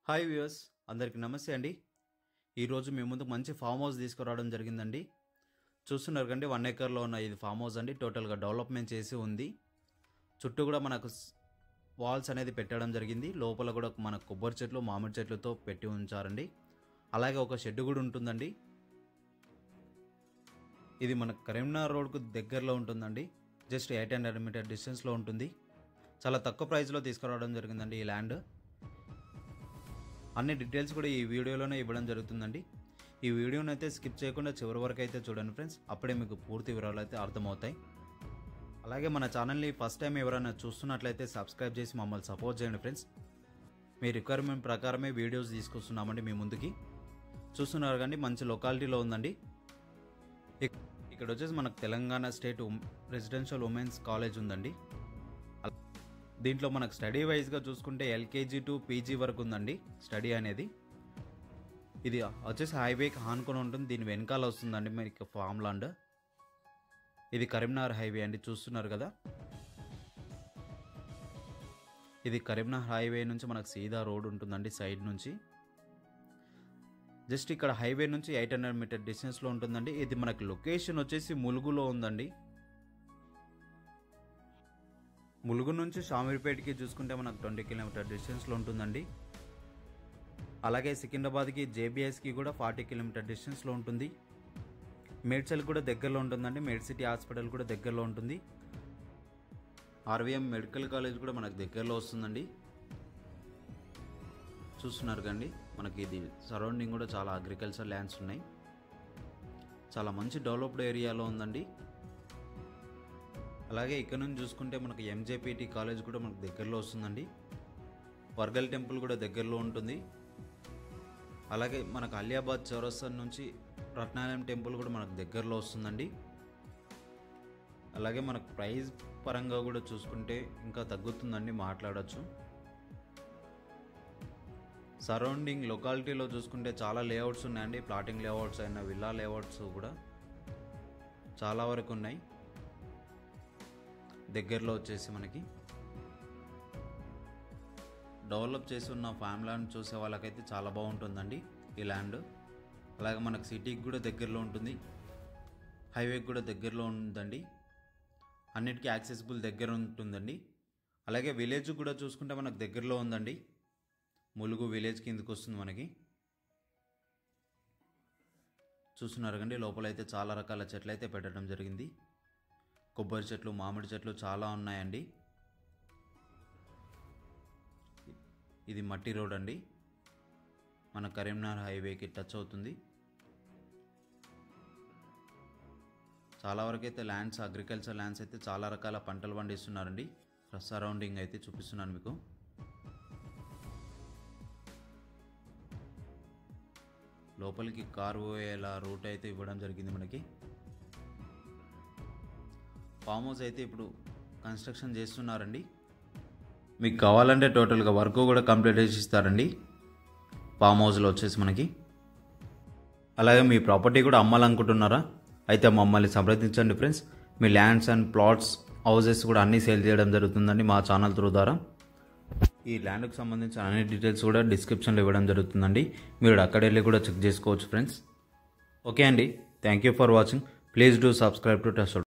hi viewers అందరికీ నమస్తే అండి ఈరోజు మీ ముందు మంచి ఫామ్ హౌస్ తీసుకురావడం జరిగిందండి చూస్తున్నారు కండి వన్ ఎకర్లో ఉన్న ఇది ఫామ్ హౌస్ అండి టోటల్గా డెవలప్మెంట్ చేసి ఉంది చుట్టూ కూడా మనకు వాల్స్ అనేది పెట్టడం జరిగింది లోపల కూడా మన కొబ్బరి చెట్లు మామిడి చెట్లతో పెట్టి ఉంచారండి అలాగే ఒక షెడ్ కూడా ఉంటుందండి ఇది మన కరీంనగర్ రోడ్కు దగ్గరలో ఉంటుందండి జస్ట్ ఎయిట్ హండ్రెడ్ మీటర్ డిస్టెన్స్లో ఉంటుంది చాలా తక్కువ ప్రైస్లో తీసుకురావడం జరిగిందండి ఈ ల్యాండ్ అన్ని డీటెయిల్స్ కూడా ఈ వీడియోలోనే ఇవ్వడం జరుగుతుందండి ఈ వీడియోని అయితే స్కిప్ చేయకుండా చివరి వరకు అయితే చూడండి ఫ్రెండ్స్ అప్పుడే మీకు పూర్తి వివరాలు అయితే అర్థమవుతాయి అలాగే మన ఛానల్ని ఫస్ట్ టైం ఎవరైనా చూస్తున్నట్లయితే సబ్స్క్రైబ్ చేసి మమ్మల్ని సపోర్ట్ చేయండి ఫ్రెండ్స్ మీ రిక్వైర్మెంట్ ప్రకారమే వీడియోస్ తీసుకొస్తున్నామండి మీ ముందుకి చూస్తున్నారు కానీ మంచి లొకాలిటీలో ఉందండి ఇక్- ఇక్కడ వచ్చేసి మనకు Telangana state um- residential women's college ఉందండి అల- దీంట్లో మనకు స్టడీ వైజ్గా చూసుకుంటే ఎల్కేజీ టు పీజీ వరకు ఉందండి స్టడీ అనేది ఇది వచ్చేసి హైవేకి ఆనుకొని ఉంటుంది దీని వెనకాల వస్తుందండి మీకు ఫామ్ ల్యాండ్ ఇది కరీంనగర్ హైవే అండి చూస్తున్నారు కదా ఇది కరీంనగర్ హైవే నుంచి మనకు సీదా రోడ్ ఉంటుందండి సైడ్ నుంచి జస్ట్ ఇక్కడ హైవే నుంచి ఎయిట్ హండ్రెడ్ మీటర్ డిస్టెన్స్లో ఉంటుందండి ఇది మనకి లొకేషన్ వచ్చేసి ములుగులో ఉందండి ములుగు నుంచి షామీర్పేటకి చూసుకుంటే మనకు ట్వంటీ కిలోమీటర్ డిస్టెన్స్లో ఉంటుందండి అలాగే సికింద్రాబాద్కి జేబీఎస్కి కూడా ఫార్టీ కిలోమీటర్ డిస్టెన్స్లో ఉంటుంది మేడ్చల్ కూడా దగ్గరలో ఉంటుందండి మేడ్ సిటీ హాస్పిటల్ కూడా దగ్గరలో ఉంటుంది ఆర్వీఎం మెడికల్ కాలేజ్ కూడా మనకు దగ్గరలో వస్తుందండి చూస్తున్నారు కండి మనకి ఇది సరౌండింగ్ కూడా చాలా అగ్రికల్చర్ ల్యాండ్స్ ఉన్నాయి చాలా మంచి డెవలప్డ్ ఏరియాలో ఉందండి అలాగే ఇక్కడ నుంచి చూసుకుంటే మనకి ఎంజేపీటీ కాలేజ్ కూడా మనకు దగ్గరలో వస్తుందండి వర్గల్ టెంపుల్ కూడా దగ్గరలో ఉంటుంది అలాగే మనకు అలియాబాద్ చౌరస్తా నుంచి రత్నాలయం టెంపుల్ కూడా మనకు దగ్గరలో వస్తుందండి అలాగే మనకు ప్రైస్ పరంగా కూడా చూసుకుంటే ఇంకా తగ్గుతుందండి మాట్లాడచ్చు సరౌండింగ్ లొకాలిటీలో చూసుకుంటే చాలా లేఅవుట్స్ ఉన్నాయండి ప్లాటింగ్ లేఅవుట్స్ అయినా విల్లా లేఅవుట్స్ కూడా చాలా వరకు ఉన్నాయి దగ్గరలో వచ్చేసి మనకి డెవలప్ చేసి ఉన్న ఫామ్ ల్యాండ్ చూసే వాళ్ళకైతే చాలా బాగుంటుందండి ఈ ల్యాండ్ అలాగే మనకు సిటీకి కూడా దగ్గరలో ఉంటుంది హైవేకి కూడా దగ్గరలో ఉందండి అన్నిటికీ యాక్సెసిబుల్ దగ్గర ఉంటుందండి అలాగే విలేజ్ కూడా చూసుకుంటే మనకు దగ్గరలో ఉందండి ములుగు విలేజ్ కిందకి వస్తుంది మనకి చూస్తున్నారు కండి లోపల అయితే చాలా రకాల చెట్లు అయితే పెట్టడం జరిగింది కొబ్బరి చెట్లు మామిడి చెట్లు చాలా ఉన్నాయండి ఇది మట్టి రోడ్ అండి మన కరీంనగర్ హైవేకి టచ్ అవుతుంది చాలా వరకు అయితే ల్యాండ్స్ అగ్రికల్చర్ ల్యాండ్స్ అయితే చాలా రకాల పంటలు పండిస్తున్నారండి సరౌండింగ్ అయితే చూపిస్తున్నాను మీకు లోపలికి కారు పోయేలా రూట్ అయితే ఇవ్వడం జరిగింది మనకి ఫామ్ హౌస్ అయితే ఇప్పుడు కన్స్ట్రక్షన్ చేస్తున్నారండి మీకు కావాలంటే టోటల్గా వర్క్ కూడా కంప్లీట్ చేసి ఇస్తారండి ఫామ్ హౌస్లో వచ్చేసి మనకి అలాగే మీ ప్రాపర్టీ కూడా అమ్మాలనుకుంటున్నారా అయితే మమ్మల్ని సంప్రదించండి ఫ్రెండ్స్ మీ ల్యాండ్స్ అండ్ ప్లాట్స్ హౌసెస్ కూడా అన్నీ సేల్ చేయడం జరుగుతుందండి మా ఛానల్ త్రూ ద్వారా ఈ ల్యాండ్కి సంబంధించిన అన్ని డీటెయిల్స్ కూడా డిస్క్రిప్షన్లో ఇవ్వడం జరుగుతుందండి మీరు అక్కడ వెళ్ళి కూడా చెక్ చేసుకోవచ్చు ఫ్రెండ్స్ ఓకే అండి thank you for watching please do subscribe to test